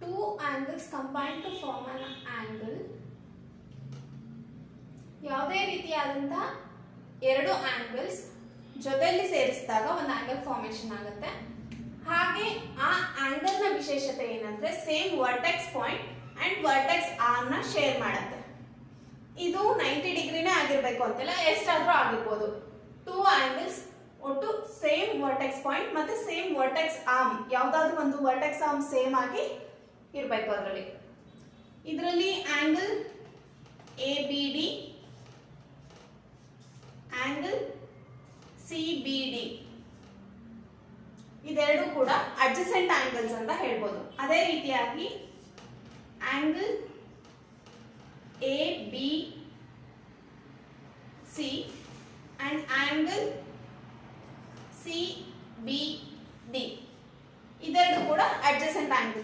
two angles combine to form an angle ಯಾವುದೇ ರೀತಿಯಾದಂತಹ ಎರಡು ಆಂಗಲ್ಸ್ ಜೊತೆಯಲ್ಲಿ ಸೇರಿಸಿದಾಗ ಒಂದು ಆಂಗಲ್ ಫಾರ್ಮೇಶನ್ ಆಗುತ್ತೆ ಹಾಗೆ ಆ ಆಂಗಲ್ ನ ವಿಶೇಷತೆ ಏನಂದ್ರೆ same vertex point and vertex arm ನ ಶೇರ್ ಮಾಡುತ್ತೆ ಇದು ನೈಂಟಿ ಡಿಗ್ರಿನೇ ಆಗಿರ್ಬೇಕು ಅಂತಿಲ್ಲ ಎಷ್ಟಾದ್ರೂ ಆಗಿರ್ಬೋದು ಟೂ ಆಂಗಲ್ಸ್ ಒಟ್ಟು ಸೇಮ್ ವರ್ಟೆಕ್ಸ್ ಪಾಯಿಂಟ್ ಮತ್ತೆ ಸೇಮ್ ವರ್ಟೆಕ್ಸ್ ಆರ್ಮ್ ಯಾವ್ದಾದ್ರು ಒಂದು ವರ್ಟೆಕ್ಸ್ ಆರ್ಮ್ ಸೇಮ್ ಆಗಿ ಇರಬೇಕು ಅದರಲ್ಲಿ ಇದರಲ್ಲಿ angle A B D angle C B D ಇದೆರಡು ಕೂಡ ಅಡ್ಜಸೆಂಟ್ ಆಂಗಲ್ಸ್ ಅಂತ ಹೇಳ್ಬೋದು ಅದೇ ರೀತಿಯಾಗಿ angle A B C and angle C B D ಇದೆರಡು ಕೂಡ ಅಡ್ಜಸೆಂಟ್ ಆಂಗಲ್